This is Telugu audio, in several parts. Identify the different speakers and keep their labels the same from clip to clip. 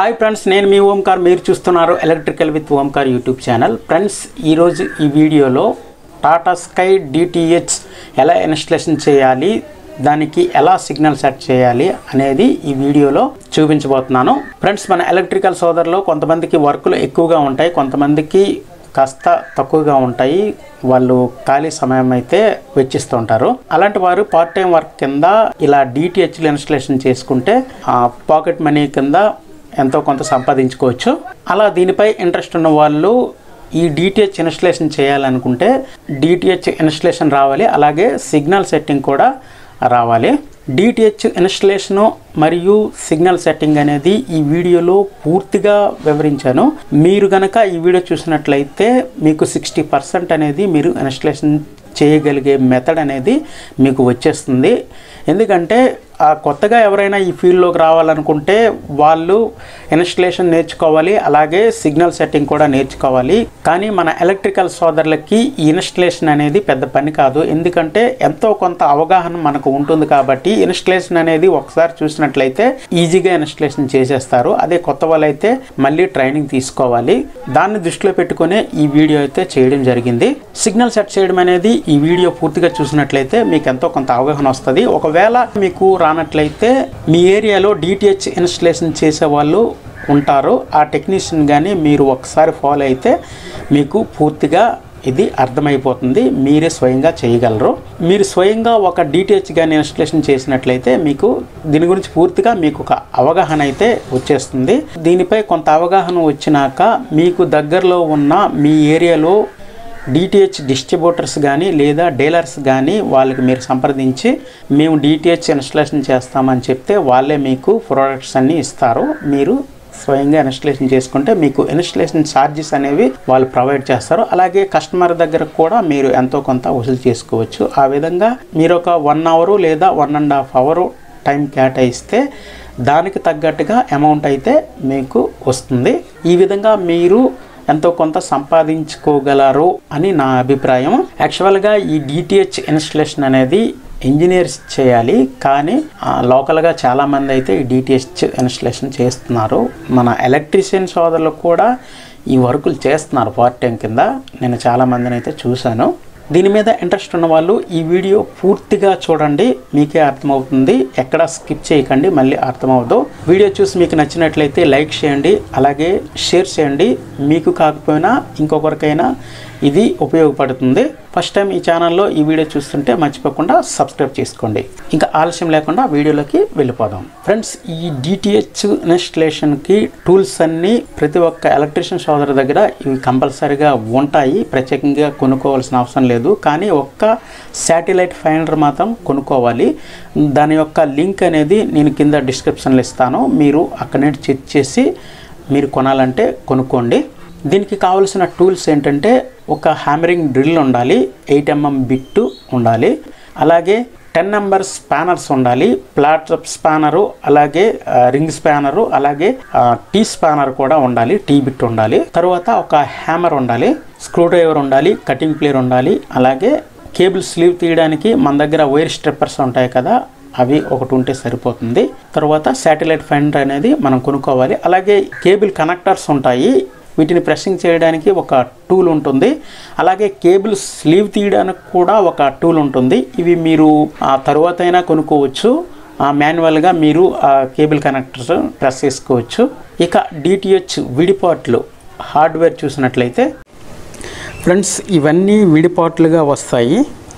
Speaker 1: హాయ్ ఫ్రెండ్స్ నేను మీ ఓంకార్ మీరు చూస్తున్నారు electrical with Omkar YouTube channel friends ఈరోజు ఈ వీడియోలో టాటా స్కై డిటిహెచ్ ఎలా ఇన్స్టలేషన్ చేయాలి దానికి ఎలా సిగ్నల్ సెట్ చేయాలి అనేది ఈ వీడియోలో చూపించబోతున్నాను ఫ్రెండ్స్ మన ఎలక్ట్రికల్ సోదరులో కొంతమందికి వర్కులు ఎక్కువగా ఉంటాయి కొంతమందికి కాస్త తక్కువగా ఉంటాయి వాళ్ళు ఖాళీ సమయం అయితే వెచ్చిస్తూ ఉంటారు అలాంటి వారు పార్ట్ టైం వర్క్ కింద ఇలా డిటిహెచ్లు ఇన్స్టలేషన్ చేసుకుంటే పాకెట్ మనీ కింద ఎంతో కొంత సంపాదించుకోవచ్చు అలా దీనిపై ఇంట్రెస్ట్ ఉన్న వాళ్ళు ఈ డిటిహెచ్ ఇన్స్టలేషన్ చేయాలనుకుంటే డిటిహెచ్ ఇన్స్టలేషన్ రావాలి అలాగే సిగ్నల్ సెట్టింగ్ కూడా రావాలి డిటిహెచ్ ఇన్స్టలేషను మరియు సిగ్నల్ సెట్టింగ్ అనేది ఈ వీడియోలో పూర్తిగా వివరించాను మీరు కనుక ఈ వీడియో చూసినట్లయితే మీకు సిక్స్టీ పర్సెంట్ అనేది మీరు ఇన్స్టలేషన్ చేయగలిగే మెథడ్ అనేది మీకు వచ్చేస్తుంది ఎందుకంటే ఆ కొత్తగా ఎవరైనా ఈ ఫీల్డ్లోకి రావాలనుకుంటే వాళ్ళు ఇన్స్టలేషన్ నేర్చుకోవాలి అలాగే సిగ్నల్ సెట్టింగ్ కూడా నేర్చుకోవాలి కానీ మన ఎలక్ట్రికల్ సోదరులకి ఈ ఇన్స్టలేషన్ అనేది పెద్ద పని కాదు ఎందుకంటే ఎంతో కొంత అవగాహన మనకు ఉంటుంది కాబట్టి ఇన్స్టలేషన్ అనేది ఒకసారి చూసినట్లయితే ఈజీగా ఇన్స్టలేషన్ చేసేస్తారు అదే కొత్త వాళ్ళైతే మళ్ళీ ట్రైనింగ్ తీసుకోవాలి దాన్ని దృష్టిలో పెట్టుకునే ఈ వీడియో అయితే చేయడం జరిగింది సిగ్నల్ సెట్ చేయడం అనేది ఈ వీడియో పూర్తిగా చూసినట్లయితే మీకు ఎంతో కొంత అవగాహన వస్తుంది ఒకవేళ మీకు రానట్లయితే మీ ఏరియాలో డిటిహెచ్ ఇన్స్టలేషన్ చేసే వాళ్ళు ఉంటారు ఆ టెక్నీషియన్ కానీ మీరు ఒకసారి ఫాలో అయితే మీకు పూర్తిగా ఇది అర్థమైపోతుంది మీరే స్వయంగా చేయగలరు మీరు స్వయంగా ఒక డిటిహెచ్ కానీ ఇన్స్టలేషన్ చేసినట్లయితే మీకు దీని గురించి పూర్తిగా మీకు ఒక అవగాహన అయితే వచ్చేస్తుంది దీనిపై కొంత అవగాహన వచ్చినాక మీకు దగ్గరలో ఉన్న మీ ఏరియాలో డిటిహెచ్ డిస్ట్రిబ్యూటర్స్ కానీ లేదా డీలర్స్ కానీ వాళ్ళకి మీరు సంప్రదించి మేము డిటిహెచ్ ఇన్స్టలేషన్ చేస్తామని చెప్తే వాళ్ళే మీకు ప్రోడక్ట్స్ అన్నీ ఇస్తారు మీరు స్వయంగా ఇన్స్టలేషన్ చేసుకుంటే మీకు ఇన్స్టలేషన్ ఛార్జెస్ అనేవి వాళ్ళు ప్రొవైడ్ చేస్తారు అలాగే కస్టమర్ దగ్గర కూడా మీరు ఎంతో కొంత వసూలు చేసుకోవచ్చు ఆ విధంగా మీరు ఒక వన్ అవరు లేదా one and half hour time కేటాయిస్తే దానికి తగ్గట్టుగా అమౌంట్ అయితే మీకు వస్తుంది ఈ విధంగా మీరు ఎంతో కొంత సంపాదించుకోగలరు అని నా అభిప్రాయం యాక్చువల్గా ఈ డిటిహెచ్ ఇన్స్టలేషన్ అనేది ఇంజనీర్స్ చేయాలి కానీ లోకల్గా చాలామంది అయితే ఈ డిటిహెచ్ ఇన్స్టలేషన్ చేస్తున్నారు మన ఎలక్ట్రీషియన్ సోదరులు కూడా ఈ వర్కులు చేస్తున్నారు పార్ట్ టైం కింద నేను చాలామందిని అయితే చూశాను దీని మీద ఇంట్రెస్ట్ ఉన్న వాళ్ళు ఈ వీడియో పూర్తిగా చూడండి మీకే అర్థమవుతుంది ఎక్కడ స్కిప్ చేయకండి మళ్ళీ అర్థమవుదు వీడియో చూసి మీకు నచ్చినట్లయితే లైక్ చేయండి అలాగే షేర్ చేయండి మీకు కాకపోయినా ఇంకొకరికైనా ఇది ఉపయోగపడుతుంది ఫస్ట్ టైం ఈ ఛానల్లో ఈ వీడియో చూస్తుంటే మర్చిపోకుండా సబ్స్క్రైబ్ చేసుకోండి ఇంకా ఆలస్యం లేకుండా వీడియోలోకి వెళ్ళిపోదాం ఫ్రెండ్స్ ఈ డిటిహెచ్ ఇన్స్టలేషన్కి టూల్స్ అన్నీ ప్రతి ఒక్క ఎలక్ట్రీషియన్ సోదరు దగ్గర ఇవి కంపల్సరీగా ఉంటాయి ప్రత్యేకంగా కొనుక్కోవాల్సిన అవసరం లేదు కానీ ఒక్క శాటిలైట్ ఫైండర్ మాత్రం కొనుక్కోవాలి దాని యొక్క లింక్ అనేది నేను కింద డిస్క్రిప్షన్లో ఇస్తాను మీరు అక్కడ నుండి చెక్ చేసి మీరు కొనాలంటే కొనుక్కోండి దీనికి కావలసిన టూల్స్ ఏంటంటే ఒక హ్యామరింగ్ డ్రిల్ ఉండాలి ఎయిట్ ఎంఎం బిట్టు ఉండాలి అలాగే టెన్ నెంబర్ స్పానర్స్ ఉండాలి ప్లాట్ స్పానరు అలాగే రింగ్ స్పానరు అలాగే టీ స్పానర్ కూడా ఉండాలి టీ బిట్ ఉండాలి తర్వాత ఒక హ్యామర్ ఉండాలి స్క్రూ డ్రైవర్ ఉండాలి కటింగ్ ప్లేయర్ ఉండాలి అలాగే కేబుల్ స్లీవ్ తీయడానికి మన దగ్గర వైర్ స్ట్రిప్పర్స్ ఉంటాయి కదా అవి ఒకటి ఉంటే సరిపోతుంది తర్వాత శాటిలైట్ ఫైండర్ అనేది మనం కొనుక్కోవాలి అలాగే కేబుల్ కనెక్టర్స్ ఉంటాయి వీటిని ప్రెస్సింగ్ చేయడానికి ఒక టూల్ ఉంటుంది అలాగే కేబుల్ స్లీవ్ తీయడానికి కూడా ఒక టూల్ ఉంటుంది ఇవి మీరు ఆ తర్వాత అయినా కొనుక్కోవచ్చు మాన్యువల్గా మీరు ఆ కేబుల్ కనెక్టర్స్ ప్రెస్ చేసుకోవచ్చు ఇక డిటిహెచ్ విడిపాట్లు హార్డ్వేర్ చూసినట్లయితే ఫ్రెండ్స్ ఇవన్నీ విడిపాట్లుగా వస్తాయి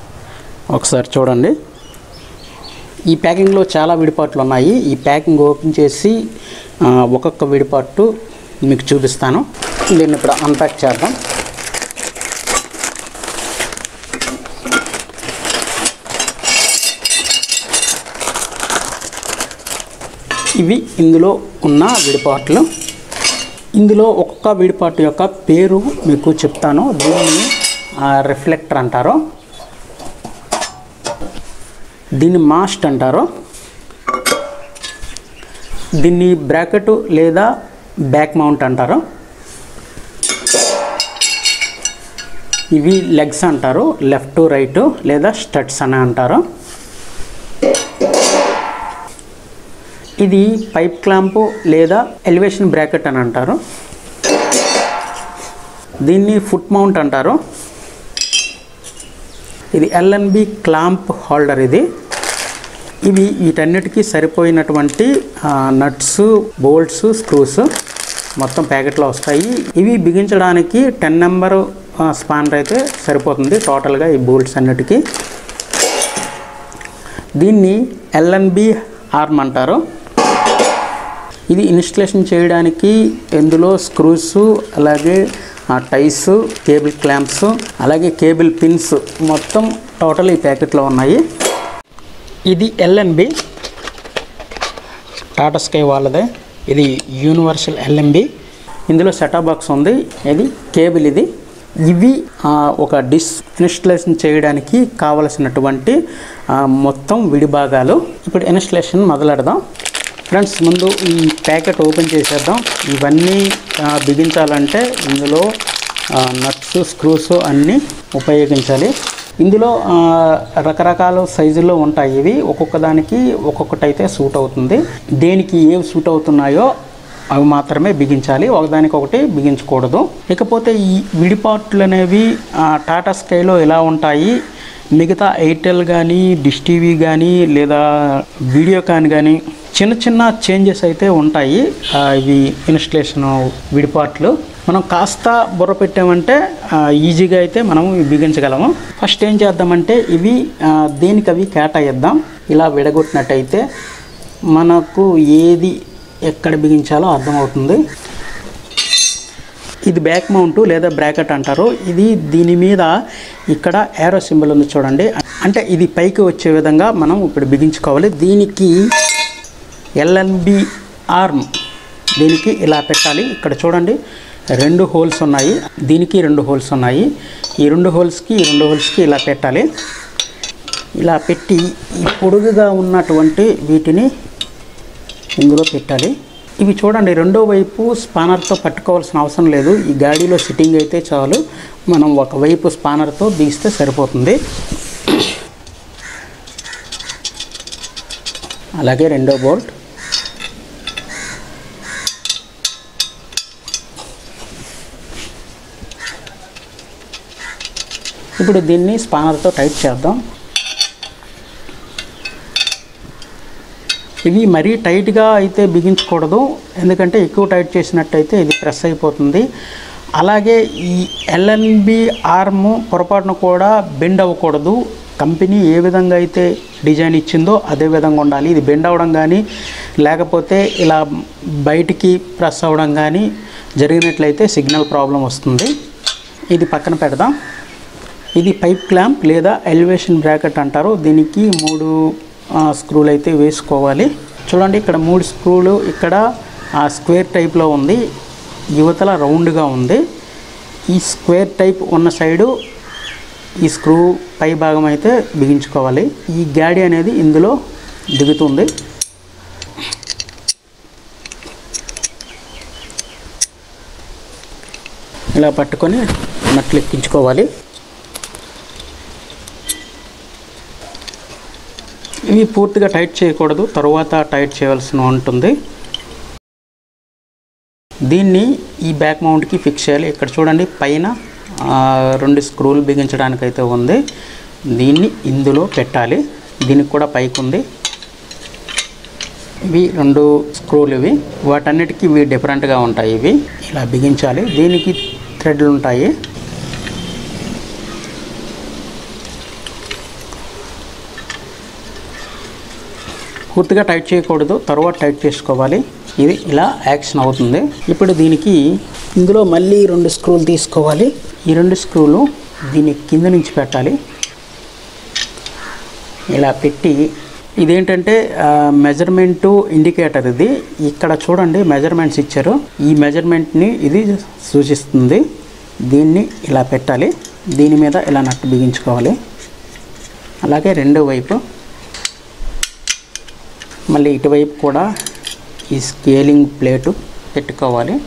Speaker 1: ఒకసారి చూడండి ఈ ప్యాకింగ్లో చాలా విడిపాట్లు ఉన్నాయి ఈ ప్యాకింగ్ ఓపెన్ చేసి ఒక్కొక్క విడిపాటు మీకు చూపిస్తాను దీన్ని ఇప్పుడు అన్ప్యాక్ చేద్దాం ఇవి ఇందులో ఉన్న విడిపాట్లు ఇందులో ఒక్కొక్క విడిపాటు యొక్క పేరు మీకు చెప్తాను దీన్ని రిఫ్లెక్టర్ అంటారు దీన్ని మాస్ట్ అంటారు దీన్ని బ్రాకెట్ లేదా బ్యాక్ మౌంట్ అంటారు ఇవి లెగ్స్ అంటారు లెఫ్ట్ రైట్ లేదా స్టడ్స్ అని అంటారు ఇది పైప్ క్లాంపు లేదా ఎలివేషన్ బ్రాకెట్ అని అంటారు దీన్ని ఫుట్ మౌంట్ అంటారు ఇది ఎల్ఎన్బి క్లాంప్ హోల్డర్ ఇది ఇవి వీటన్నిటికీ సరిపోయినటువంటి నట్స్ బోల్ట్స్ స్క్రూస్ మొత్తం ప్యాకెట్లో వస్తాయి ఇవి బిగించడానికి టెన్ నెంబర్ స్పానర్ అయితే సరిపోతుంది టోటల్గా ఈ బోల్ట్స్ అన్నిటికీ దీన్ని ఎల్ఎన్బి ఆర్మ్ అంటారు ఇది ఇన్స్టలేషన్ చేయడానికి ఇందులో స్క్రూస్ అలాగే టైస్ కేబుల్ క్లాంప్స్ అలాగే కేబుల్ పిన్స్ మొత్తం టోటల్ ఈ ప్యాకెట్లో ఉన్నాయి ఇది ఎల్ఎన్బి టాటా స్కై వాళ్ళదే ఇది యూనివర్సల్ ఎల్ఎంబి ఇందులో సెటప్ బాక్స్ ఉంది ఇది కేబుల్ ఇది ఇవి ఆ, ఒక డిస్ ఇన్స్టలేషన్ చేయడానికి కావలసినటువంటి ఆ, మొత్తం విడిభాగాలు ఇప్పుడు ఇన్స్టలేషన్ మొదలెడదాం ఫ్రెండ్స్ ముందు ఈ ప్యాకెట్ ఓపెన్ చేసేద్దాం ఇవన్నీ ఆ, బిగించాలంటే ఇందులో నట్స్ స్క్రూస్ అన్నీ ఉపయోగించాలి ఇందులో ఆ, రకరకాల సైజుల్లో ఉంటాయి ఇవి ఒక్కొక్క దానికి ఒక్కొక్కటి అయితే సూట్ అవుతుంది దేనికి ఏవి సూట్ అవుతున్నాయో అవి మాత్రమే బిగించాలి ఒకదానికి ఒకటి బిగించకూడదు ఇకపోతే ఈ విడిపాట్లు అనేవి ఆ, టాటా స్కైలో ఎలా ఉంటాయి మిగతా ఎయిర్టెల్ కానీ డిష్ టీవీ కానీ లేదా వీడియోకాన్ కానీ చిన్న చిన్న చేంజెస్ అయితే ఉంటాయి ఆ, ఇవి ఇన్స్టలేషన్ విడిపాట్లు మనం కాస్త బుర్ర పెట్టామంటే ఆ, ఈజీగా అయితే మనం ఇవి బిగించగలము ఫస్ట్ ఏం చేద్దామంటే ఇవి ఆ, దేనికి అవి కేటాయిద్దాం ఇలా విడగొట్టినట్టయితే మనకు ఏది ఎక్కడ బిగించాలో అర్థమవుతుంది ఇది బ్యాక్ మౌంట్ లేదా బ్రాకెట్ అంటారు ఇది దీని మీద ఇక్కడ ఏరో సింబల్ ఉంది చూడండి అంటే ఇది పైకి వచ్చే విధంగా మనం ఇప్పుడు బిగించుకోవాలి దీనికి ఎల్ఎన్బి ఆర్మ్ దీనికి ఇలా పెట్టాలి ఇక్కడ చూడండి రెండు హోల్స్ ఉన్నాయి దీనికి రెండు హోల్స్ ఉన్నాయి ఈ రెండు హోల్స్కి ఈ రెండు హోల్స్కి ఇలా పెట్టాలి ఇలా పెట్టి ఈ పొడుగుగా ఉన్నటువంటి వీటిని ఇందులో పెట్టాలి ఇవి చూడండి రెండో వైపు స్పానర్తో పట్టుకోవాల్సిన అవసరం లేదు ఈ గాడిలో సిట్టింగ్ అయితే చాలు మనం ఒకవైపు స్పానర్తో బిగిస్తే సరిపోతుంది అలాగే రెండో బోల్ట్ ఇప్పుడు దీన్ని స్పానర్తో టైట్ చేద్దాం ఇవి మరీ టైట్గా అయితే బిగించకూడదు ఎందుకంటే ఎక్కువ టైట్ చేసినట్టయితే ఇది ప్రెస్ అయిపోతుంది అలాగే ఈ ఎల్ఎన్బి ఆర్మ్ పొరపాటున కూడా బెండ్ అవ్వకూడదు కంపెనీ ఏ విధంగా అయితే డిజైన్ ఇచ్చిందో అదే విధంగా ఉండాలి ఇది బెండ్ అవ్వడం కానీ లేకపోతే ఇలా బయటికి ప్రెస్ అవ్వడం కానీ జరిగినట్లయితే సిగ్నల్ ప్రాబ్లం వస్తుంది ఇది పక్కన పెడదాం ఇది పైప్ క్లాంప్ లేదా ఎలివేషన్ బ్రాకెట్ అంటారు దీనికి మూడు ఆ, స్క్రూలు అయితే వేసుకోవాలి చూడండి ఇక్కడ మూడు స్క్రూలు ఇక్కడ ఆ స్క్వేర్ టైప్లో ఉంది యువతల రౌండ్గా ఉంది ఈ స్క్వేర్ టైప్ ఉన్న సైడు ఈ స్క్రూ పై భాగం అయితే బిగించుకోవాలి ఈ గాడి అనేది ఇందులో దిగుతుంది ఇలా పట్టుకొని నట్లు ఎక్కించుకోవాలి ఇవి పూర్తిగా టైట్ చేయకూడదు తరువాత టైట్ చేయవలసి ఉంటుంది దీన్ని ఈ బ్యాక్ మౌంట్కి ఫిక్స్ చేయాలి ఇక్కడ చూడండి పైన ఆ, రెండు స్క్రూలు బిగించడానికి అయితే ఉంది దీన్ని ఇందులో పెట్టాలి దీనికి కూడా పైకి ఉంది ఇవి రెండు స్క్రూలు ఇవి వాటన్నిటికీ ఇవి డిఫరెంట్గా ఉంటాయి ఇవి ఇలా బిగించాలి దీనికి థ్రెడ్లు ఉంటాయి పూర్తిగా టైట్ చేయకూడదు తర్వాత టైట్ చేసుకోవాలి ఇది ఇలా యాక్షన్ అవుతుంది ఇప్పుడు దీనికి ఇందులో మళ్ళీ రెండు స్క్రూలు తీసుకోవాలి ఈ రెండు స్క్రూలు దీని కింద నుంచి పెట్టాలి ఇలా పెట్టి ఇదేంటంటే మెజర్మెంటు ఇండికేటర్ ఇది ఇక్కడ చూడండి మెజర్మెంట్స్ ఇచ్చారు ఈ మెజర్మెంట్ని ఇది సూచిస్తుంది దీన్ని ఇలా పెట్టాలి దీని మీద ఇలా నట్టు బిగించుకోవాలి అలాగే రెండో వైపు మళ్ళీ ఇటువైపు కూడా ఈ స్కేలింగ్ ప్లేటు పెట్టుకోవాలి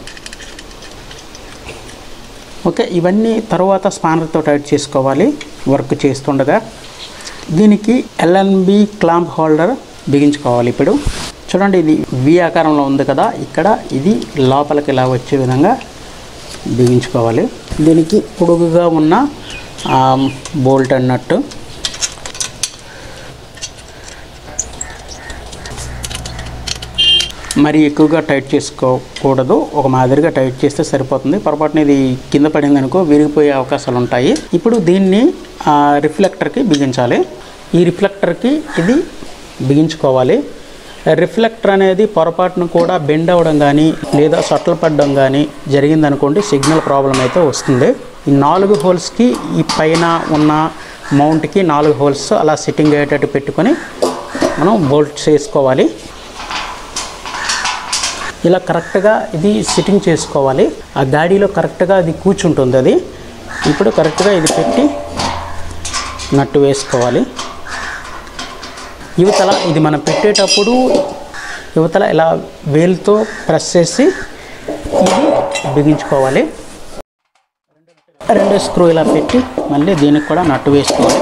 Speaker 1: ఓకే ఇవన్నీ తర్వాత స్పానర్తో టైట్ చేసుకోవాలి వర్క్ చేస్తుండగా దీనికి ఎల్ఎన్బి క్లాంప్ హోల్డర్ బిగించుకోవాలి ఇప్పుడు చూడండి ఇది వి ఆకారంలో ఉంది కదా ఇక్కడ ఇది లోపలికి ఇలా వచ్చే విధంగా బిగించుకోవాలి దీనికి పొడుగుగా ఉన్న ఆ, బోల్ట్ అన్నట్టు మరి ఎక్కువగా టైట్ చేసుకోకూడదు ఒక మాదిరిగా టైట్ చేస్తే సరిపోతుంది పొరపాటున ఇది కింద పడింది అనుకో విరిగిపోయే అవకాశాలు ఉంటాయి ఇప్పుడు దీన్ని ఆ, రిఫ్లెక్టర్కి బిగించాలి ఈ రిఫ్లెక్టర్కి ఇది బిగించుకోవాలి రిఫ్లెక్టర్ అనేది పొరపాటున కూడా బెండ్ అవ్వడం కానీ లేదా సొట్టలు పడడం కానీ జరిగిందనుకోండి సిగ్నల్ ప్రాబ్లం అయితే వస్తుంది ఈ నాలుగు హోల్స్కి ఈ పైన ఉన్న మౌంట్కి నాలుగు హోల్స్ అలా సిట్టింగ్ అయ్యేటట్టు పెట్టుకొని మనం బోల్ట్ చేసుకోవాలి ఇలా కరెక్ట్గా ఇది సిట్టింగ్ చేసుకోవాలి ఆ గాడిలో కరెక్ట్గా అది కూర్చుంటుంది అది ఇప్పుడు కరెక్ట్గా ఇది పెట్టి నట్టు వేసుకోవాలి యువతల ఇది మనం పెట్టేటప్పుడు యువతల ఇలా వేలుతో ప్రెస్ చేసి ఇది బిగించుకోవాలి రెండు స్క్రూ ఇలా పెట్టి మళ్ళీ దీనికి కూడా నట్టు వేసుకోవాలి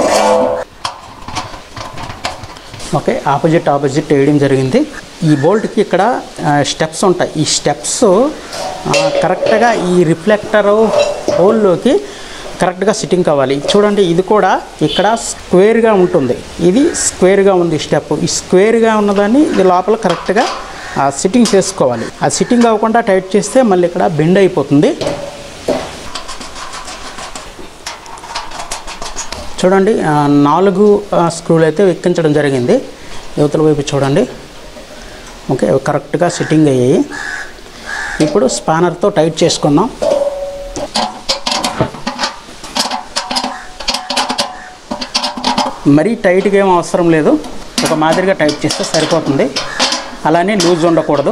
Speaker 1: ఓకే ఆపోజిట్ ఆపోజిట్ వేయడం జరిగింది ఈ బోల్ట్కి ఇక్కడ స్టెప్స్ ఉంటాయి ఈ స్టెప్స్ కరెక్ట్గా ఈ రిఫ్లెక్టర్ హోల్లోకి కరెక్ట్గా సిట్టింగ్ కావాలి చూడండి ఇది కూడా ఇక్కడ స్క్వేర్గా ఉంటుంది ఇది స్క్వేర్గా ఉంది స్టెప్ ఈ స్క్వేర్గా ఉన్నదాన్ని ఇది లోపల కరెక్ట్గా సిట్టింగ్ చేసుకోవాలి ఆ సిట్టింగ్ అవ్వకుండా టైట్ చేస్తే మళ్ళీ ఇక్కడ బెండ్ అయిపోతుంది చూడండి ఆ, నాలుగు ఆ, స్క్రూలు అయితే ఎక్కించడం జరిగింది యువతల వైపు చూడండి ఓకే అవి కరెక్ట్గా సిట్టింగ్ అయ్యాయి ఇప్పుడు స్పానర్తో టైట్ చేసుకుందాం మరీ టైట్గా ఏం అవసరం లేదు ఒక మాదిరిగా టైట్ చేస్తే సరిపోతుంది అలానే లూజ్ ఉండకూడదు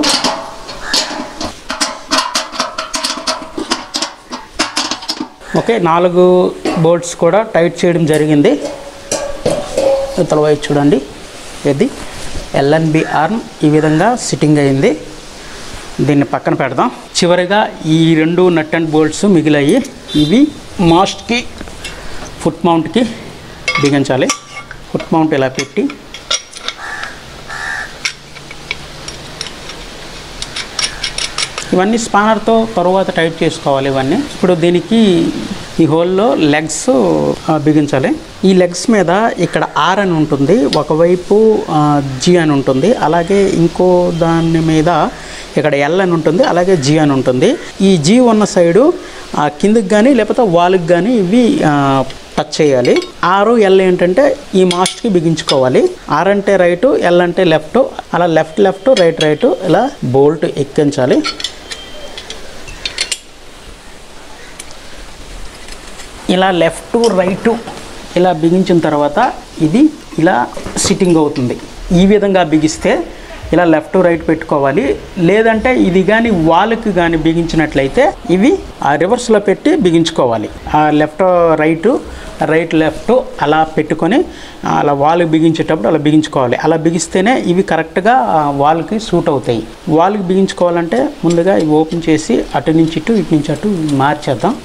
Speaker 1: ఓకే నాలుగు బోల్ట్స్ కూడా టైట్ చేయడం జరిగింది ఇతల వైపు చూడండి ఇది ఎల్ఎన్బి ఆర్మ్ ఈ విధంగా సిట్టింగ్ అయింది దీన్ని పక్కన పెడదాం చివరిగా ఈ రెండు నట్ అండ్ బోల్ట్స్ మిగిలాయి ఇవి మాస్ట్కి ఫుట్ మౌంట్కి బిగించాలి ఫుట్ మౌంట్ ఇలా పెట్టి ఇవన్నీ స్పానర్తో తరువాత టైట్ చేసుకోవాలి ఇవన్నీ ఇప్పుడు దీనికి ఈ హోల్లో లెగ్స్ ఆ, బిగించాలి ఈ లెగ్స్ మీద ఇక్కడ ఆర్ అని ఉంటుంది ఒకవైపు ఆ, జి అని ఉంటుంది అలాగే ఇంకో దాని మీద ఇక్కడ ఎల్ అని ఉంటుంది అలాగే జి అని ఉంటుంది ఈ జి ఉన్న సైడు ఆ, కిందకి కానీ లేకపోతే వాల్కి కానీ ఇవి ఆ, టచ్ చేయాలి ఆరు ఎల్ ఏంటంటే ఈ మాస్ట్కి బిగించుకోవాలి ఆర్ అంటే రైట్ ఎల్ అంటే లెఫ్ట్ అలా లెఫ్ట్ లెఫ్ట్ రైట్ రైట్ ఇలా బోల్ట్ ఎక్కించాలి ఇలా లెఫ్ట్ రైట్ ఇలా బిగించిన తర్వాత ఇది ఇలా సిట్టింగ్ అవుతుంది ఈ విధంగా బిగిస్తే ఇలా లెఫ్ట్ రైట్ పెట్టుకోవాలి లేదంటే ఇది కానీ వాల్కి కానీ బిగించినట్లయితే ఇవి ఆ రివర్స్లో పెట్టి బిగించుకోవాలి ఆ లెఫ్ట్ రైట్ రైట్ లెఫ్ట్ అలా పెట్టుకొని అలా వాల్కి బిగించేటప్పుడు అలా బిగించుకోవాలి అలా బిగిస్తేనే ఇవి కరెక్ట్గా ఆ వాల్కి సూట్ అవుతాయి వాల్కి బిగించుకోవాలంటే ముందుగా ఇవి ఓపెన్ చేసి అటు నుంచి ఇటు ఇటు నుంచి అటు మార్చేద్దాం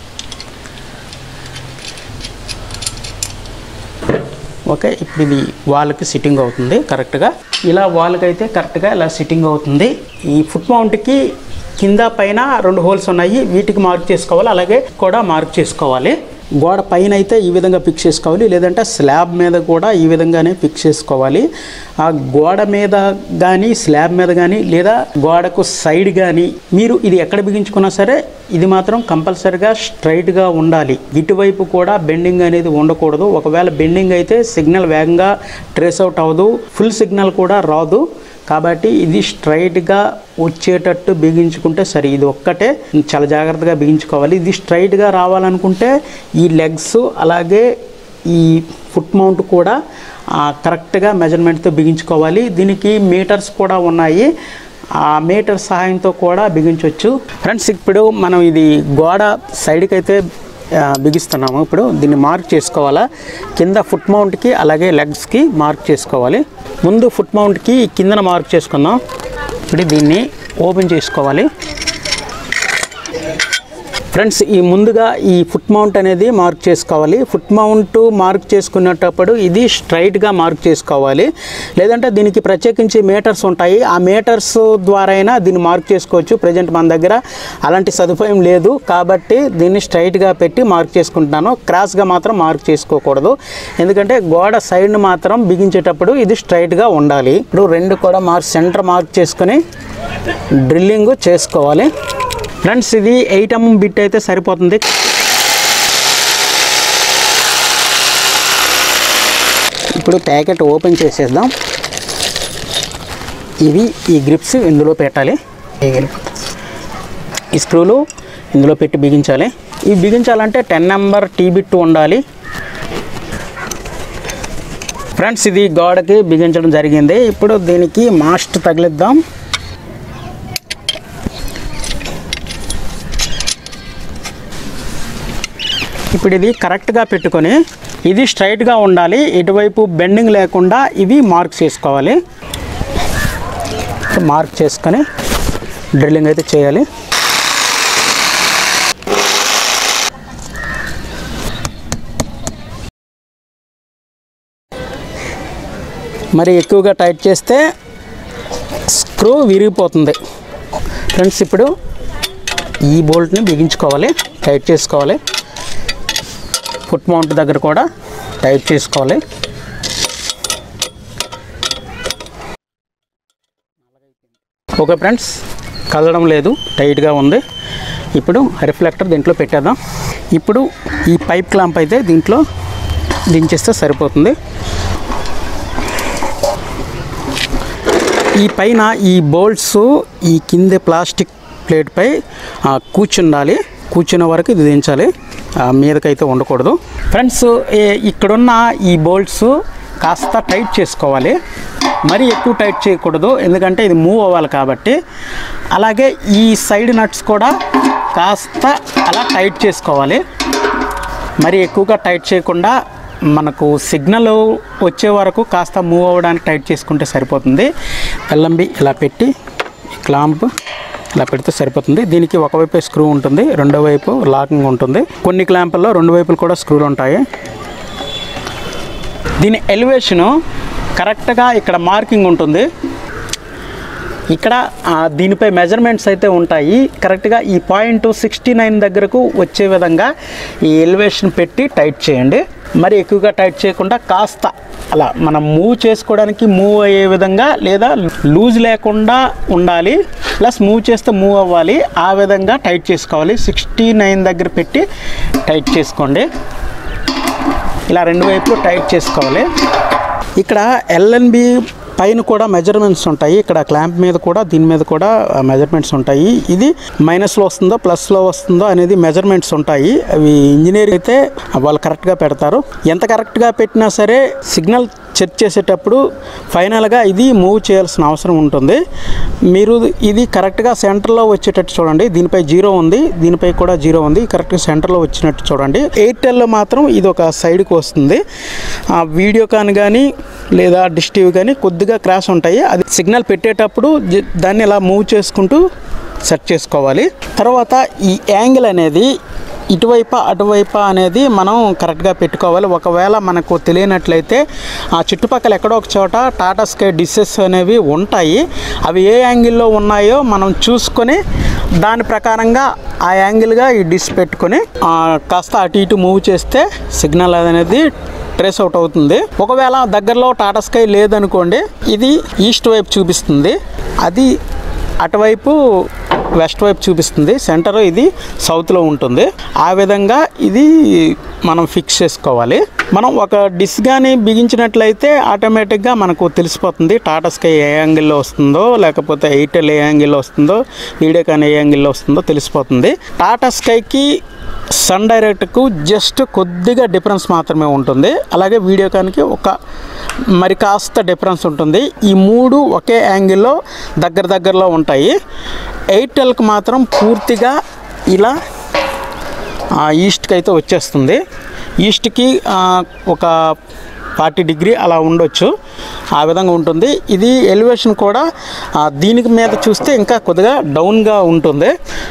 Speaker 1: ఓకే ఇప్పుడు ఇది వాల్కి సిట్టింగ్ అవుతుంది కరెక్ట్గా ఇలా వాల్కి అయితే కరెక్ట్గా ఇలా సిట్టింగ్ అవుతుంది ఈ ఫుట్ మౌంట్కి కింద పైన రెండు హోల్స్ ఉన్నాయి వీటికి మార్క్ చేసుకోవాలి అలాగే కూడా మార్క్ చేసుకోవాలి గోడ పైన అయితే ఈ విధంగా ఫిక్స్ చేసుకోవాలి లేదంటే స్లాబ్ మీద కూడా ఈ విధంగానే ఫిక్స్ చేసుకోవాలి ఆ గోడ మీద కానీ స్లాబ్ మీద కానీ లేదా గోడకు సైడ్ కానీ మీరు ఇది ఎక్కడ బిగించుకున్నా సరే ఇది మాత్రం కంపల్సరిగా స్ట్రైట్గా ఉండాలి ఇటువైపు కూడా బెండింగ్ అనేది ఉండకూడదు ఒకవేళ బెండింగ్ అయితే సిగ్నల్ వేగంగా ట్రేస్ అవుట్ అవ్వదు ఫుల్ సిగ్నల్ కూడా రాదు కాబట్టి ఇది స్ట్రైట్గా వచ్చేటట్టు బిగించుకుంటే సరే ఇది ఒక్కటే చాలా జాగ్రత్తగా బిగించుకోవాలి ఇది స్ట్రైట్గా రావాలనుకుంటే ఈ లెగ్స్ అలాగే ఈ ఫుట్ మౌంట్ కూడా ఆ, కరెక్ట్గా మెజర్మెంట్తో బిగించుకోవాలి దీనికి మీటర్స్ కూడా ఉన్నాయి ఆ మీటర్ సహాయంతో కూడా బిగించవచ్చు ఫ్రెండ్స్ ఇప్పుడు మనం ఇది గోడ సైడ్కి అయితే ఆ, బిగిస్తున్నాము ఇప్పుడు దీన్ని మార్క్ చేసుకోవాలా కింద ఫుట్ మౌంట్కి అలాగే లెగ్స్కి మార్క్ చేసుకోవాలి ముందు ఫుట్ మౌంట్కి కిందన మార్క్ చేసుకుందాం ఇప్పుడు దీన్ని ఓపెన్ చేసుకోవాలి ఫ్రెండ్స్ ఈ ముందుగా ఈ ఫుట్ మౌంట్ అనేది మార్క్ చేసుకోవాలి ఫుట్ మౌంట్ మార్క్ చేసుకునేటప్పుడు ఇది స్ట్రైట్గా మార్క్ చేసుకోవాలి లేదంటే దీనికి ప్రత్యేకించి మీటర్స్ ఉంటాయి ఆ మీటర్స్ ద్వారా అయినా దీన్ని మార్క్ చేసుకోవచ్చు ప్రజెంట్ మన దగ్గర అలాంటి సదుపాయం లేదు కాబట్టి దీన్ని స్ట్రైట్గా పెట్టి మార్క్ చేసుకుంటున్నాను క్రాస్గా మాత్రం మార్క్ చేసుకోకూడదు ఎందుకంటే గోడ సైడ్ మాత్రం బిగించేటప్పుడు ఇది స్ట్రైట్గా ఉండాలి ఇప్పుడు రెండు కూడా మార్క్ సెంటర్ మార్క్ చేసుకొని డ్రిల్లింగ్ చేసుకోవాలి ఫ్రెండ్స్ ఇది ఎయిట్ ఎంఎం బిట్ అయితే సరిపోతుంది ఇప్పుడు ప్యాకెట్ ఓపెన్ చేసేద్దాం ఇవి ఈ గ్రిప్స్ ఇందులో పెట్టాలి ఈ స్క్రూలు ఇందులో పెట్టి బిగించాలి ఇవి బిగించాలంటే టెన్ నెంబర్ టీ బిట్ ఉండాలి ఫ్రెండ్స్ ఇది గోడకి బిగించడం జరిగింది ఇప్పుడు దీనికి మాస్ట్ తగిలిద్దాం ఇప్పుడు ఇది కరెక్ట్గా పెట్టుకొని ఇది స్ట్రైట్గా ఉండాలి ఇటువైపు బెండింగ్ లేకుండా ఇవి మార్క్ చేసుకోవాలి మార్క్ చేసుకొని డ్రిల్లింగ్ అయితే చేయాలి మరి ఎక్కువగా టైట్ చేస్తే స్క్రూ విరిగిపోతుంది ఫ్రెండ్స్ ఇప్పుడు ఈ బోల్ట్ని బిగించుకోవాలి టైట్ చేసుకోవాలి ఫుట్ మౌంట్ దగ్గర కూడా టైట్ చేసుకోవాలి ఓకే ఫ్రెండ్స్ కదలడం లేదు టైట్గా ఉంది ఇప్పుడు రిఫ్లెక్టర్ దీంట్లో పెట్టేద్దాం ఇప్పుడు ఈ పైప్ క్లాంప్ అయితే దీంట్లో దించేస్తే సరిపోతుంది ఈ పైన ఈ బోల్ట్స్ ఈ కింద ప్లాస్టిక్ ప్లేట్పై ఆ, కూర్చుండాలి కూర్చున్న వరకు ఇది దించాలి ఆ, మీదకైతే ఉండకూడదు ఫ్రెండ్స్ ఏ- ఇక్కడున్న ఈ బోల్ట్స్ కాస్త టైట్ చేసుకోవాలి మరీ ఎక్కువ టైట్ చేయకూడదు ఎందుకంటే ఇది మూవ్ అవ్వాలి కాబట్టి అలాగే ఈ సైడ్ నట్స్ కూడా కాస్త అలా టైట్ చేసుకోవాలి మరి ఎక్కువగా టైట్ చేయకుండా మనకు సిగ్నల్ వచ్చే వరకు కాస్త మూవ్ అవ్వడానికి టైట్ చేసుకుంటే సరిపోతుంది ఎల్లంబి ఇలా పెట్టి క్లాంప్ ఇలా పెడితే సరిపోతుంది దీనికి ఒకవైపు స్క్రూ ఉంటుంది రెండో వైపు లాకింగ్ ఉంటుంది కొన్ని క్లాంపుల్లో రెండు వైపులు కూడా స్క్రూలు ఉంటాయి దీని ఎలివేషను కరెక్ట్గా ఇక్కడ మార్కింగ్ ఉంటుంది ఇక్కడ ఆ, దీనిపై మెజర్మెంట్స్ అయితే ఉంటాయి కరెక్ట్గా ఈ పాయింట్ సిక్స్టీ నైన్ దగ్గరకు వచ్చే విధంగా ఈ ఎలివేషన్ పెట్టి టైట్ చేయండి మరి ఎక్కువగా టైట్ చేయకుండా కాస్త అలా మనం మూవ్ చేసుకోవడానికి మూవ్ అయ్యే విధంగా లేదా లూజ్ లేకుండా ఉండాలి ప్లస్ మూవ్ చేస్తే మూవ్ అవ్వాలి ఆ విధంగా టైట్ చేసుకోవాలి సిక్స్టీ నైన్ దగ్గర పెట్టి టైట్ చేసుకోండి ఇలా రెండు వైపులు టైట్ చేసుకోవాలి ఇక్కడ ఎల్ఎన్బి పైన కూడా మెజర్మెంట్స్ ఉంటాయి ఇక్కడ క్లాంప్ మీద కూడా దీని మీద కూడా మెజర్మెంట్స్ ఉంటాయి ఇది మైనస్లో వస్తుందో ప్లస్లో వస్తుందో అనేది మెజర్మెంట్స్ ఉంటాయి అవి ఇంజనీర్ అయితే వాళ్ళు కరెక్ట్గా పెడతారు ఎంత కరెక్ట్గా పెట్టినా సరే సిగ్నల్ చెక్ చేసేటప్పుడు ఫైనల్గా ఇది మూవ్ చేయాల్సిన అవసరం ఉంటుంది మీరు ఇది కరెక్ట్గా సెంటర్లో వచ్చేటట్టు చూడండి దీనిపై జీరో ఉంది దీనిపై కూడా జీరో ఉంది కరెక్ట్గా సెంటర్లో వచ్చినట్టు చూడండి ఎయిర్టెల్లో మాత్రం ఇది ఒక సైడ్కి వస్తుంది ఆ వీడియో కాన్ కానీ లేదా డిష్ టీవీ కానీ కొద్దిగా క్రాష్ ఉంటాయి అది సిగ్నల్ పెట్టేటప్పుడు జ- దాన్ని ఇలా మూవ్ చేసుకుంటూ సెట్ చేసుకోవాలి తర్వాత ఈ యాంగిల్ అనేది ఇటువైపు అటువైపు అనేది మనం కరెక్ట్గా పెట్టుకోవాలి ఒకవేళ మనకు తెలియనట్లయితే ఆ చుట్టుపక్కల ఎక్కడో ఒక చోట టాటా స్కై డిషెస్ అనేవి ఉంటాయి అవి ఏ యాంగిల్లో ఉన్నాయో మనం చూసుకొని దాని ప్రకారంగా ఆ యాంగిల్గా ఈ డిష్ పెట్టుకొని ఆ, కాస్త అటు ఇటు మూవ్ చేస్తే సిగ్నల్ అనేది ట్రేస్ అవుట్ అవుతుంది ఒకవేళ దగ్గరలో టాటా స్కై లేదనుకోండి ఇది ఈస్ట్ వైపు చూపిస్తుంది అది అటువైపు వెస్ట్ వైపు చూపిస్తుంది సెంటర్ ఇది సౌత్లో ఉంటుంది ఆ విధంగా ఇది మనం ఫిక్స్ చేసుకోవాలి మనం ఒక డిస్ కానీ బిగించినట్లయితే ఆటోమేటిక్గా మనకు తెలిసిపోతుంది టాటా స్కై ఏ యాంగిల్లో వస్తుందో లేకపోతే ఎయిర్టెల్ ఏ యాంగిల్లో వస్తుందో వీడియోకాన్ ఏ యాంగిల్లో వస్తుందో తెలిసిపోతుంది టాటా స్కైకి సన్ డైరెక్ట్కు జస్ట్ కొద్దిగా డిఫరెన్స్ మాత్రమే ఉంటుంది అలాగే వీడియోకాన్కి ఒక మరి కాస్త డిఫరెన్స్ ఉంటుంది ఈ మూడు ఒకే యాంగిల్లో దగ్గర దగ్గరలో ఉంటాయి ఎయిర్టెల్కి మాత్రం పూర్తిగా ఇలా ఆ, ఈస్ట్కి అయితే వచ్చేస్తుంది ఈస్ట్కి ఆ, ఒక ఫార్టీ డిగ్రీ అలా ఉండొచ్చు ఆ విధంగా ఉంటుంది ఇది ఎలివేషన్ కూడా ఆ, దీనికి మీద చూస్తే ఇంకా కొద్దిగా డౌన్గా ఉంటుంది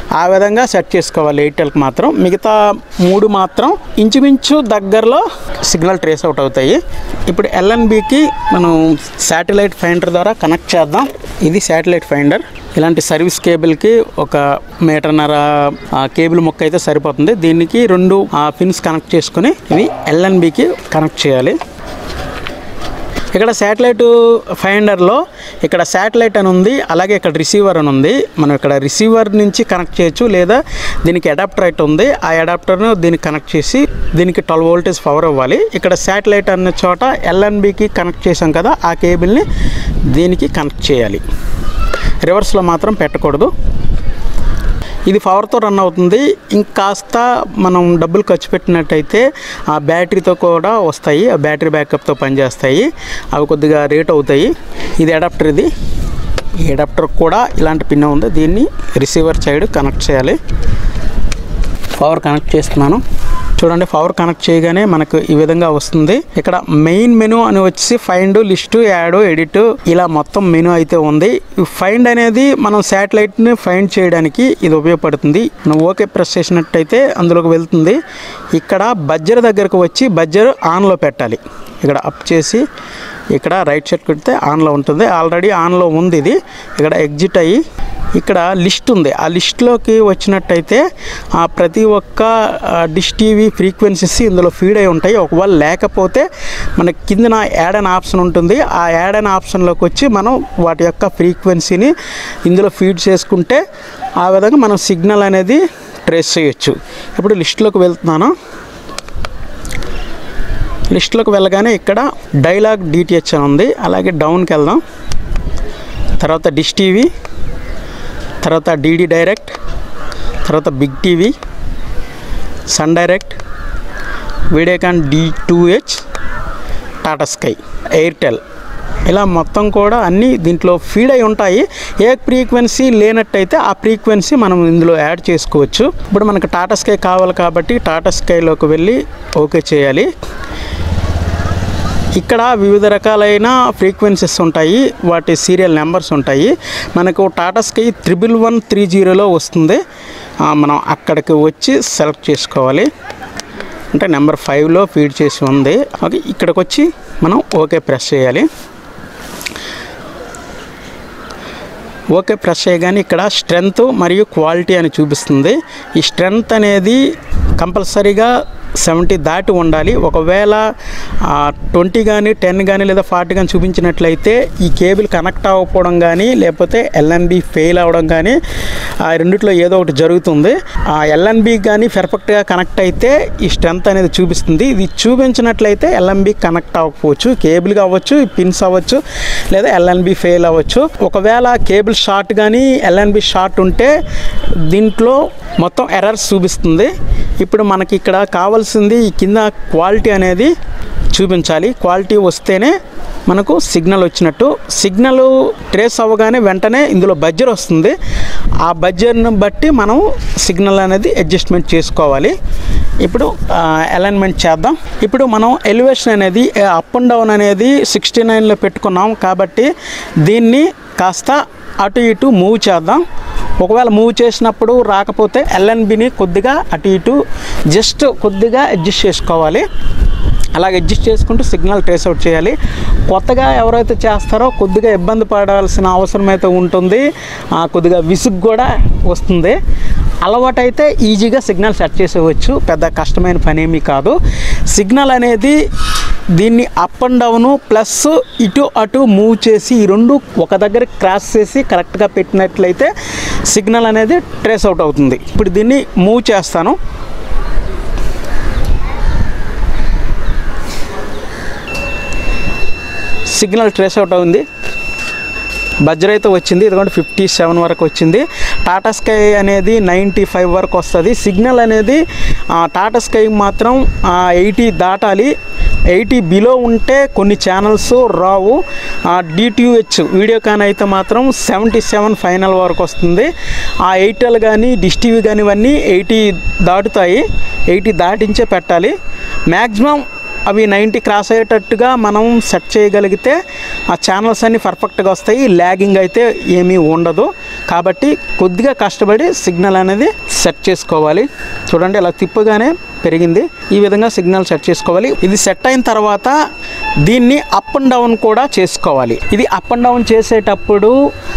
Speaker 1: ఆ విధంగా సెట్ చేసుకోవాలి ఎయిర్టెల్కి మాత్రం మిగతా మూడు మాత్రం ఇంచుమించు దగ్గరలో సిగ్నల్ ట్రేస్ అవుట్ అవుతాయి ఇప్పుడు ఎల్ఎన్బికి మనం శాటిలైట్ ఫైండర్ ద్వారా కనెక్ట్ చేద్దాం ఇది శాటిలైట్ ఫైండర్ ఇలాంటి సర్వీస్ కేబుల్కి ఒక మీటర్న్నర ఆ, కేబుల్ ముక్క అయితే సరిపోతుంది దీనికి రెండు పిన్స్ కనెక్ట్ చేసుకుని ఇవి ఎల్ఎన్బికి కనెక్ట్ చేయాలి ఇక్కడ శాటిలైట్ ఫైండర్లో ఇక్కడ శాటిలైట్ అని ఉంది అలాగే ఇక్కడ రిసీవర్ అని ఉంది మనం ఇక్కడ రిసీవర్ నుంచి కనెక్ట్ చేయొచ్చు లేదా దీనికి అడాప్టర్ అయితే ఉంది ఆ అడాప్టర్ను దీనికి కనెక్ట్ చేసి దీనికి ట్వెల్వ్ వోల్టేజ్ పవర్ ఇవ్వాలి ఇక్కడ శాటిలైట్ అన్న చోట ఎల్ఎన్బికి కనెక్ట్ చేసాం కదా ఆ కేబుల్ని దీనికి కనెక్ట్ చేయాలి రివర్స్లో మాత్రం పెట్టకూడదు ఇది పవర్తో రన్ అవుతుంది ఇంకాస్త మనం డబ్బులు ఖర్చు పెట్టినట్టయితే ఆ బ్యాటరీతో కూడా వస్తాయి ఆ బ్యాటరీ బ్యాకప్తో పనిచేస్తాయి అవి కొద్దిగా రేట్ అవుతాయి ఇది అడాప్టర్ ఇది ఈ అడాప్టర్ కూడా ఇలాంటి పిన్ ఉంది దీన్ని రిసీవర్ సైడ్ కనెక్ట్ చేయాలి పవర్ కనెక్ట్ చేస్తున్నాను చూడండి పవర్ కనెక్ట్ చేయగానే మనకు ఈ విధంగా వస్తుంది ఇక్కడ మెయిన్ మెనూ అని వచ్చి ఫైండ్ లిస్టు యాడ్ ఎడిట్ ఇలా మొత్తం మెనూ అయితే ఉంది ఈ ఫైండ్ అనేది మనం శాటిలైట్ని ఫైండ్ చేయడానికి ఇది ఉపయోగపడుతుంది మనం ఓకే ప్రెస్ చేసినట్టయితే అందులోకి వెళ్తుంది ఇక్కడ బజ్జర్ దగ్గరకు వచ్చి బజ్జర్ ఆన్లో పెట్టాలి ఇక్కడ అప్ చేసి ఇక్కడ రైట్ సైడ్ పెడితే ఆన్లో ఉంటుంది ఆల్రెడీ ఆన్లో ఉంది ఇది ఇక్కడ ఎగ్జిట్ అయ్యి ఇక్కడ లిస్ట్ ఉంది ఆ లిస్ట్లోకి వచ్చినట్టయితే ఆ ప్రతి ఒక్క ఆ, డిష్ టీవీ ఫ్రీక్వెన్సీస్ ఇందులో ఫీడ్ అయి ఉంటాయి ఒకవేళ లేకపోతే మనకి కిందన యాడ్ అన్ ఆప్షన్ ఉంటుంది ఆ యాడ్ అన్ ఆప్షన్లోకి వచ్చి మనం వాటి యొక్క ఫ్రీక్వెన్సీని ఇందులో ఫీడ్ చేసుకుంటే ఆ విధంగా మనం సిగ్నల్ అనేది ట్రేస్ చేయొచ్చు ఇప్పుడు లిస్ట్లోకి వెళ్తున్నాను లిస్ట్లోకి వెళ్ళగానే ఇక్కడ డైలాగ్ డిటిహెచ్ అని ఉంది అలాగే డౌన్కి వెళ్దాం తర్వాత డిష్ టీవీ తర్వాత డీడీ డైరెక్ట్ తర్వాత big TV sun direct Videocon D two H Tata sky Airtel ఇలా మొత్తం కూడా అన్నీ దీంట్లో ఫీడ్ అయి ఉంటాయి ఏ ఫ్రీక్వెన్సీ లేనట్టయితే ఆ ఫ్రీక్వెన్సీ మనం ఇందులో యాడ్ చేసుకోవచ్చు ఇప్పుడు మనకు టాటా స్కై కావాలి కాబట్టి టాటా స్కైలోకి వెళ్ళి ఓకే చేయాలి ఇక్కడ వివిధ రకాలైన ఫ్రీక్వెన్సీస్ ఉంటాయి వాటి సీరియల్ నెంబర్స్ ఉంటాయి మనకు Tata sky triple one three జీరోలో వస్తుంది ఆ, మనం అక్కడికి వచ్చి సెలెక్ట్ చేసుకోవాలి అంటే నెంబర్ ఫైవ్లో ఫీడ్ చేసి ఉంది ఓకే ఇక్కడికి వచ్చి మనం ఓకే ప్రెస్ చేయాలి ఓకే ప్రెస్ చేయగానే ఇక్కడ స్ట్రెంగ్త్ మరియు క్వాలిటీ అని చూపిస్తుంది ఈ స్ట్రెంగ్త్ అనేది కంపల్సరీగా సెవెంటీ దాటి ఉండాలి ఒకవేళ ట్వంటీ కానీ టెన్ కానీ లేదా ఫార్టీ కానీ చూపించినట్లయితే ఈ కేబుల్ కనెక్ట్ అవ్వకపోవడం కానీ లేకపోతే ఎల్ఎన్బి ఫెయిల్ అవ్వడం కానీ ఆ రెండిట్లో ఏదో ఒకటి జరుగుతుంది ఆ ఎల్ఎన్బి కానీ పర్ఫెక్ట్గా కనెక్ట్ అయితే ఈ స్ట్రెంత్ అనేది చూపిస్తుంది ఇది చూపించినట్లయితే ఎల్ఎన్బి కనెక్ట్ అవ్వకపోవచ్చు కేబుల్ కావచ్చు పిన్స్ అవ్వచ్చు లేదా ఎల్ఎన్బి ఫెయిల్ అవ్వచ్చు ఒకవేళ కేబుల్ షార్ట్ కానీ ఎల్ఎన్బి షార్ట్ ఉంటే దీంట్లో మొత్తం ఎర్రర్స్ చూపిస్తుంది ఇప్పుడు మనకి ఇక్కడ కావాల్సింది ఈ కింద క్వాలిటీ అనేది చూపించాలి క్వాలిటీ వస్తేనే మనకు సిగ్నల్ వచ్చినట్టు సిగ్నల్ ట్రేస్ అవ్వగానే వెంటనే ఇందులో బడ్జర్ వస్తుంది ఆ బడ్జర్ని బట్టి మనం సిగ్నల్ అనేది అడ్జస్ట్మెంట్ చేసుకోవాలి ఇప్పుడు అలైన్మెంట్ చేద్దాం ఇప్పుడు మనం ఎలివేషన్ అనేది అప్ అండ్ డౌన్ అనేది సిక్స్టీ నైన్లో పెట్టుకున్నాం కాబట్టి దీన్ని కాస్త అటు ఇటు మూవ్ చేద్దాం ఒకవేళ మూవ్ చేసినప్పుడు రాకపోతే ఎల్ఎన్బిని కొద్దిగా అటు ఇటు జస్ట్ కొద్దిగా అడ్జస్ట్ చేసుకోవాలి అలాగే అడ్జస్ట్ చేసుకుంటూ సిగ్నల్ ట్రేస్ అవుట్ చేయాలి కొత్తగా ఎవరైతే చేస్తారో కొద్దిగా ఇబ్బంది పడాల్సిన అవసరం అయితే ఉంటుంది ఆ, కొద్దిగా విసుగు కూడా వస్తుంది అలవాటు అయితే ఈజీగా సిగ్నల్ సెట్ చేసేవచ్చు పెద్ద కష్టమైన పని ఏమీ కాదు సిగ్నల్ అనేది దీన్ని అప్ అండ్ డౌన్ ప్లస్ ఇటు అటు మూవ్ చేసి ఈ రెండు ఒక దగ్గర క్రాస్ చేసి కరెక్ట్గా పెట్టినట్లయితే సిగ్నల్ అనేది ట్రేస్ అవుట్ అవుతుంది ఇప్పుడు దీన్ని మూవ్ చేస్తాను సిగ్నల్ ట్రేస్ అవుట్ అవుతుంది బజ్జర్ అయితే వచ్చింది ఇదిగోండి ఫిఫ్టీ సెవెన్ వరకు వచ్చింది టాటా స్కై అనేది నైంటీ ఫైవ్ వరకు వస్తుంది సిగ్నల్ అనేది ఆ, టాటా స్కై మాత్రం ఎయిటీ దాటాలి ఎయిటీ బిలో ఉంటే కొన్ని ఛానల్స్ రావు డిటిహెచ్ వీడియో కాన్ అయితే మాత్రం సెవెంటీ సెవెన్ ఫైనల్ వరకు వస్తుంది ఆ ఎయిర్టెల్ కానీ డిష్ టీవీ కానీ ఇవన్నీ ఎయిటీ దాటుతాయి ఎయిటీ దాటించే పెట్టాలి మ్యాక్సిమం అవి నైంటీ క్రాస్ అయ్యేటట్టుగా మనం సెట్ చేయగలిగితే ఆ ఛానల్స్ అన్ని పర్ఫెక్ట్గా వస్తాయి ల్యాగింగ్ అయితే ఏమీ ఉండదు కాబట్టి కొద్దిగా కష్టపడి సిగ్నల్ అనేది సెట్ చేసుకోవాలి చూడండి ఇలా తిప్పగానే పెరిగింది ఈ విధంగా సిగ్నల్ సెట్ చేసుకోవాలి ఇది సెట్ అయిన తర్వాత దీన్ని అప్ అండ్ డౌన్ కూడా చేసుకోవాలి ఇది అప్ అండ్ డౌన్ చేసేటప్పుడు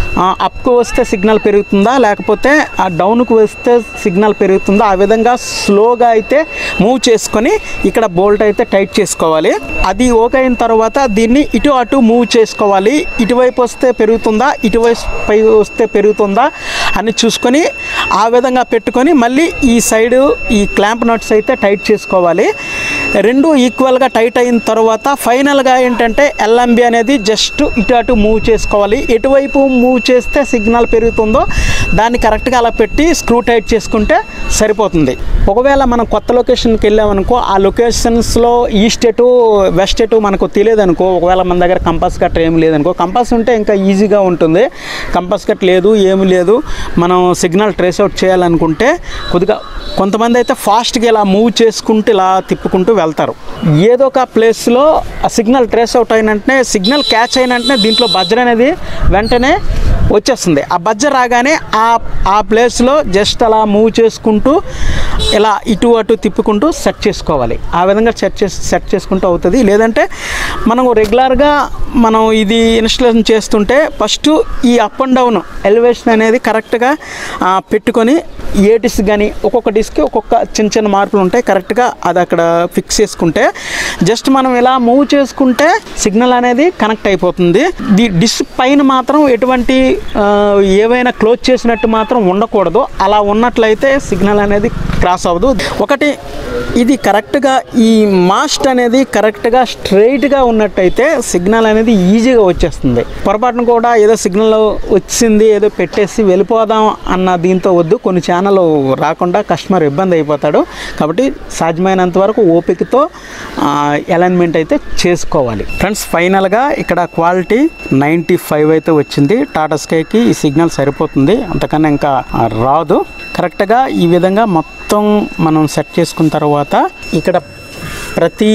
Speaker 1: అప్కు వస్తే సిగ్నల్ పెరుగుతుందా లేకపోతే ఆ డౌన్కు వస్తే సిగ్నల్ పెరుగుతుందా ఆ విధంగా స్లోగా అయితే మూవ్ చేసుకొని ఇక్కడ బోల్ట్ అయితే టైట్ చేసుకోవాలి అది ఓకే అయిన తర్వాత దీన్ని ఇటు అటు మూవ్ చేసుకోవాలి ఇటువైపు వస్తే పెరుగుతుందా ఇటువైపు పై వస్తే పెరుగుతుందా అని చూసుకొని ఆ విధంగా పెట్టుకొని మళ్ళీ ఈ సైడ్ ఈ క్లాంప్ నట్స్ అయితే టైట్ చేసుకోవాలి రెండు ఈక్వల్గా టైట్ అయిన తర్వాత ఫైనల్గా ఏంటంటే ఎల్ఎంబి అనేది జస్ట్ ఇటు అటు మూవ్ చేసుకోవాలి ఎటువైపు మూవ్ చేస్తే సిగ్నల్ పెరుగుతుందో దాన్ని కరెక్ట్గా అలా పెట్టి స్క్రూ టైట్ చేసుకుంటే సరిపోతుంది ఒకవేళ మనం కొత్త లొకేషన్కి వెళ్ళామనుకో ఆ లొకేషన్స్లో ఈస్ట్ ఎటు వెస్ట్ ఎటు మనకు తెలియదు అనుకో ఒకవేళ మన దగ్గర కంపాస్ కట్ ఏమి లేదనుకో కంపాస్ ఉంటే ఇంకా ఈజీగా ఉంటుంది కంపాస్ కట్ లేదు ఏమి లేదు మనం సిగ్నల్ ట్రేస్ అవుట్ చేయాలనుకుంటే కొద్దిగా కొంతమంది అయితే ఫాస్ట్గా ఇలా మూవ్ చేసుకుంటూ ఇలా తిప్పుకుంటూ వెళ్తారు ఏదో ఒక ప్లేస్లో ఆ సిగ్నల్ ట్రేస్ అవుట్ అయిన వెంటనే సిగ్నల్ క్యాచ్ అయిన వెంటనే దీంట్లో బజ్జర్ అనేది వెంటనే వచ్చేస్తుంది ఆ బజ్జర్ రాగానే ఆ ఆ ప్లేస్లో జస్ట్ అలా మూవ్ చేసుకుంటూ ఇలా ఇటు అటు తిప్పుకుంటూ సెట్ చేసుకోవాలి ఆ విధంగా సెట్ చేసి సెట్ చేసుకుంటూ అవుతుంది లేదంటే మనం రెగ్యులర్గా మనం ఇది ఇన్స్టలేషన్ చేస్తుంటే ఫస్ట్ ఈ అప్ అండ్ డౌన్ ఎలివేషన్ అనేది కరెక్ట్గా పెట్టుకొని ఏ డిస్క్ కానీ ఒక్కొక్క డిస్క్కి ఒక్కొక్క చిన్న చిన్న మార్పులు ఉంటాయి కరెక్ట్గా అది అక్కడ ఫిక్స్ చేసుకుంటే జస్ట్ మనం ఇలా మూవ్ చేసుకుంటే సిగ్నల్ అనేది కనెక్ట్ అయిపోతుంది ది డిస్క్ పైన మాత్రం ఎటువంటి ఆ, ఏవైనా క్లోజ్ చేసినట్టు మాత్రం ఉండకూడదు అలా ఉన్నట్లయితే సిగ్నల్ అనేది క్రాస్ అవ్వదు ఒకటి ఇది కరెక్ట్గా ఈ మాస్ట్ అనేది కరెక్ట్గా స్ట్రైట్గా ఉన్నట్టయితే సిగ్నల్ అనేది ఈజీగా వచ్చేస్తుంది పొరపాటున కూడా ఏదో సిగ్నల్ వచ్చింది ఏదో పెట్టేసి వెళ్ళిపోదాం అన్న దీంతో వద్దు కొన్ని ఛానల్ రాకుండా కస్టమర్ ఇబ్బంది అయిపోతాడు కాబట్టి సాధ్యమైనంత వరకు ఓపికతో అలైన్మెంట్ అయితే చేసుకోవాలి ఫ్రెండ్స్ ఫైనల్గా ఇక్కడ క్వాలిటీ నైంటీ ఫైవ్ అయితే వచ్చింది టాటా స్కైకి ఈ సిగ్నల్ సరిపోతుంది అంతకన్నా ఇంకా ఆ, రాదు కరెక్ట్గా ఈ విధంగా మొత్తం మనం సెట్ చేసుకున్న తర్వాత ఇక్కడ ప్రతి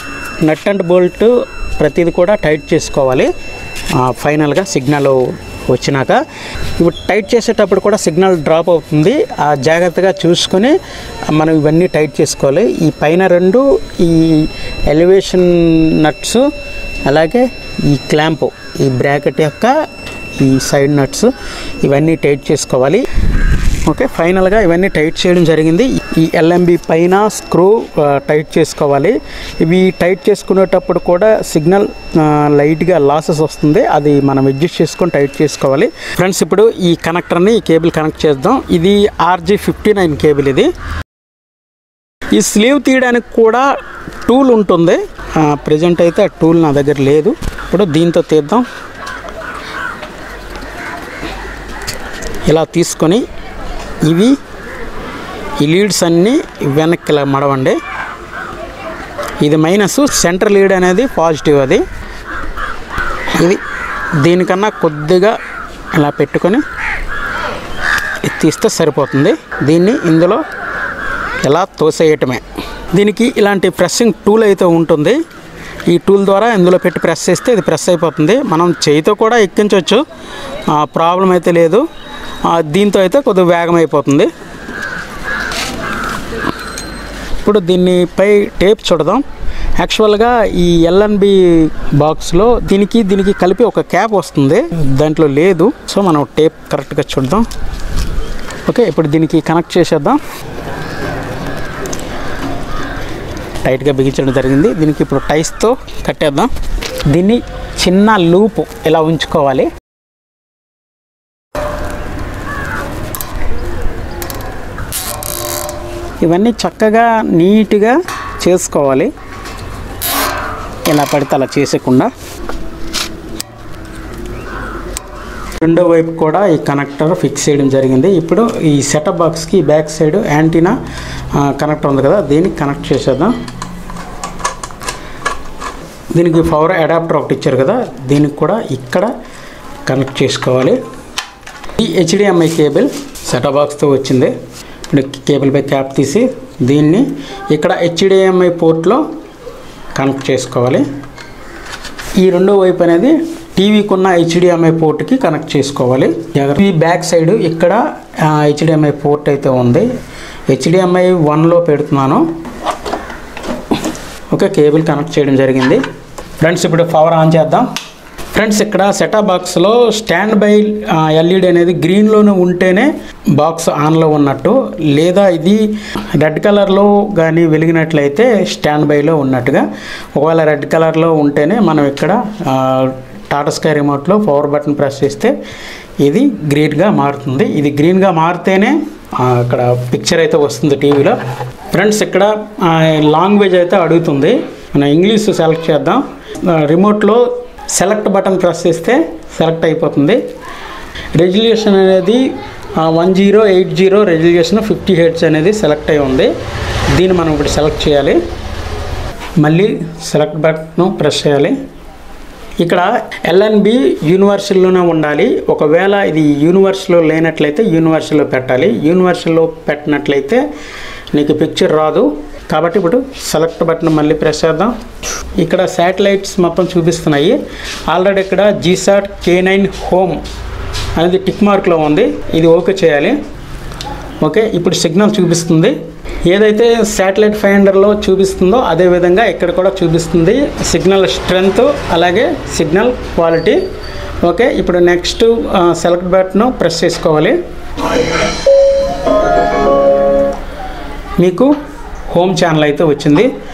Speaker 1: నట్ అండ్ బోల్ట్ ప్రతిది కూడా టైట్ చేసుకోవాలి ఆ, ఫైనల్గా సిగ్నల్ వచ్చినాక ఇప్పుడు టైట్ చేసేటప్పుడు కూడా సిగ్నల్ డ్రాప్ అవుతుంది ఆ జాగ్రత్తగా చూసుకొని మనం ఇవన్నీ టైట్ చేసుకోవాలి ఈ పైన రెండు ఈ ఎలివేషన్ నట్స్ అలాగే ఈ క్లాంప్ ఈ బ్రాకెట్ యొక్క ఈ సైడ్ నట్స్ ఇవన్నీ టైట్ చేసుకోవాలి ఓకే ఫైనల్గా ఇవన్నీ టైట్ చేయడం జరిగింది ఈ ఎల్ఎంబి పైన స్క్రూ ఆ, టైట్ చేసుకోవాలి ఇవి టైట్ చేసుకునేటప్పుడు కూడా సిగ్నల్ ఆ, లైట్గా లాసెస్ వస్తుంది అది మనం అడ్జస్ట్ చేసుకొని టైట్ చేసుకోవాలి ఫ్రెండ్స్ ఇప్పుడు ఈ కనెక్టర్ని ఈ కేబుల్ కనెక్ట్ చేద్దాం ఇది ఆర్జీ ఫిఫ్టీ నైన్ కేబుల్ ఇది ఈ స్లీవ్ తీయడానికి కూడా టూల్ ఉంటుంది ప్రజెంట్ అయితే ఆ టూల్ నా దగ్గర లేదు ఇప్పుడు దీంతో తీద్దాం ఇలా తీసుకొని ఇవి ఈ లీడ్స్ అన్నీ వెనక్కి ఇలా మడవండి ఇది మైనస్ సెంటర్ లీడ్ అనేది పాజిటివ్ అది ఇది దీనికన్నా కొద్దిగా ఇలా పెట్టుకొని ఇది తీస్తే సరిపోతుంది దీన్ని ఇందులో ఇలా తోసేయటమే దీనికి ఇలాంటి ప్రెస్సింగ్ టూల్ అయితే ఉంటుంది ఈ టూల్ ద్వారా ఇందులో పెట్టి ప్రెస్ చేస్తే ఇది ప్రెస్ అయిపోతుంది మనం చేయితో కూడా ఎక్కించవచ్చు ప్రాబ్లం అయితే లేదు ఆ, దీంతో అయితే కొద్దిగా వేగం అయిపోతుంది ఇప్పుడు దీనిపై టేప్ చూడదాం యాక్చువల్గా ఈ ఎల్ఎన్బి బాక్స్లో దీనికి దీనికి కలిపి ఒక క్యాప్ వస్తుంది దాంట్లో లేదు సో మనం టేప్ కరెక్ట్గా చూద్దాం ఓకే ఇప్పుడు దీనికి కనెక్ట్ చేసేద్దాం టైట్గా బిగించడం జరిగింది దీనికి ఇప్పుడు టైస్తో కట్టేద్దాం దీన్ని చిన్న లూప్ ఇలా ఉంచుకోవాలి ఇవన్నీ చక్కగా నీట్గా చేసుకోవాలి ఇలా పడితే అలా చేసేకుండా రెండో వైపు కూడా ఈ కనెక్టర్ ఫిక్స్ చేయడం జరిగింది ఇప్పుడు ఈ సెటప్ బాక్స్కి బ్యాక్ సైడ్ యాంటీనా కనెక్టర్ ఉంది కదా దీనికి కనెక్ట్ చేసేద్దాం దీనికి పవర్ అడాప్టర్ ఒకటి ఇచ్చారు కదా దీనికి కూడా ఇక్కడ కనెక్ట్ చేసుకోవాలి ఈ హెచ్డిఎంఐ కేబుల్ సెటప్ బాక్స్తో వచ్చింది ఇప్పుడు కేబుల్ పై క్యాప్ తీసి దీన్ని ఇక్కడ హెచ్డిఎంఐ పోర్ట్లో కనెక్ట్ చేసుకోవాలి ఈ రెండో వైపు అనేది టీవీకి ఉన్న హెచ్డిఎంఐ పోర్ట్కి కనెక్ట్ చేసుకోవాలి జాగ్రత్త. ఈ బ్యాక్ సైడ్ ఇక్కడ హెచ్డిఎంఐ పోర్ట్ అయితే ఉంది హెచ్డిఎంఐ వన్లో పెడుతున్నాను ఓకే కేబుల్ కనెక్ట్ చేయడం జరిగింది ఫ్రెండ్స్ ఇప్పుడు పవర్ ఆన్ చేద్దాం ఫ్రెండ్స్ ఇక్కడ సెటా బాక్స్లో స్టాండ్ బై ఎల్ఈడి అనేది గ్రీన్లోనే ఉంటేనే బాక్స్ ఆన్లో ఉన్నట్టు లేదా ఇది రెడ్ కలర్లో కానీ వెలిగినట్లయితే స్టాండ్ బైలో ఉన్నట్టుగా ఒకవేళ రెడ్ కలర్లో ఉంటేనే మనం ఇక్కడ ఆ, టాటా స్కై రిమోట్లో పవర్ బటన్ ప్రెస్ చేస్తే ఇది గ్రీన్గా మారుతుంది ఇది గ్రీన్గా మారితేనే ఆ, ఇక్కడ పిక్చర్ అయితే వస్తుంది టీవీలో ఫ్రెండ్స్ ఇక్కడ ఆ, లాంగ్వేజ్ అయితే అడుగుతుంది మనం ఇంగ్లీష్ సెలెక్ట్ చేద్దాం ఆ, రిమోట్లో సెలెక్ట్ బటన్ ప్రెస్ చేస్తే సెలెక్ట్ అయిపోతుంది రెజల్యూషన్ అనేది one zero eight zero resolution fifty hertz అనేది సెలెక్ట్ అయి ఉంది దీన్ని మనం ఇప్పుడు సెలెక్ట్ చేయాలి మళ్ళీ సెలెక్ట్ బటన్ ప్రెస్ చేయాలి ఇక్కడ ఎల్ఎన్బి యూనివర్సల్లోనే ఉండాలి ఒకవేళ ఇది యూనివర్స్లో లేనట్లయితే యూనివర్సల్లో పెట్టాలి యూనివర్సల్లో పెట్టినట్లయితే నీకు పిక్చర్ రాదు కాబట్టి ఇప్పుడు సెలెక్ట్ బటన్ మళ్ళీ ప్రెస్ చేద్దాం ఇక్కడ శాటిలైట్స్ మొత్తం చూపిస్తున్నాయి ఆల్రెడీ ఇక్కడ జీసాట్ కే నైన్ హోమ్ అనేది టిక్ మార్క్లో ఉంది ఇది ఓకే చేయాలి ఓకే ఇప్పుడు సిగ్నల్ చూపిస్తుంది ఏదైతే శాటిలైట్ ఫైండర్లో చూపిస్తుందో అదే విధంగా ఇక్కడ కూడా చూపిస్తుంది సిగ్నల్ స్ట్రెంగ్త్ అలాగే సిగ్నల్ క్వాలిటీ ఓకే ఇప్పుడు నెక్స్ట్ సెలెక్ట్ బటన్ ప్రెస్ చేసుకోవాలి మీకు హోమ్ ఛానల్ అయితే వచ్చింది